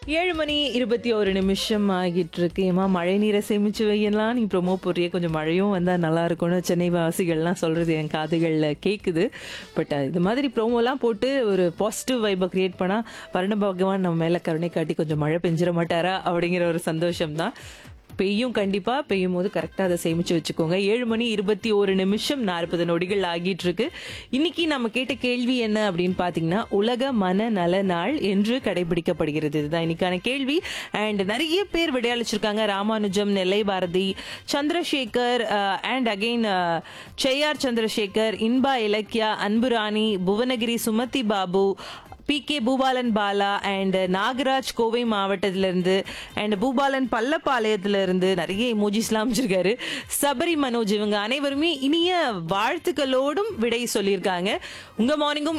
ஏழு மணி இருபத்தி ஒரு நிமிஷம் ஆகிட்டு இருக்கு ஏமா மழை நீரை சேமிச்சு வையலாம் நீ ப்ரொமோ போடுறிய கொஞ்சம் மழையும் வந்தால் நல்லா இருக்கும்னு சென்னை வாசிகள்லாம் சொல்றது என் காதுகளில் கேட்குது பட் இது மாதிரி ப்ரோமோலாம் போட்டு ஒரு பாசிட்டிவ் வைப்பை கிரியேட் பண்ணால் வருண பகவான் நம்ம மேலே கருணை காட்டி கொஞ்சம் மழை பெஞ்சிட மாட்டாரா அப்படிங்கிற ஒரு சந்தோஷம் தான் பெய்யும் கண்டிப்பா பெய்யும் போது கரெக்டா அதை சேமிச்சு வச்சுக்கோங்க ஏழு மணி இருபத்தி ஒரு நிமிஷம் நாற்பது நொடிகள் ஆகிட்டு இருக்கு இன்னைக்கு நம்ம கேட்ட கேள்வி என்ன அப்படின்னு பாத்தீங்கன்னா உலக மன நல நாள் என்று கடைபிடிக்கப்படுகிறது இதுதான் இன்னைக்கான கேள்வி அண்ட் நிறைய பேர் விடையாளிச்சிருக்காங்க Ramanujam Nellai Bharati Chandrasekhar and again Cheyyar Chandrasekhar Inba Ilakkiya Anburani Bhuvanagiri Sumathi Babu P K Bhupalan Bala and Nagaraj Kovai மாவட்டத்திலிருந்து அண்ட் பூபாலன் பள்ளப்பாளையத்திலிருந்து நிறைய இமோஜிஸ்லாம் அமைச்சிருக்காரு சபரி மனோஜ் இவங்க அனைவருமே இனிய வாழ்த்துக்களோடும் விடை சொல்லியிருக்காங்க உங்க மார்னிங்கும்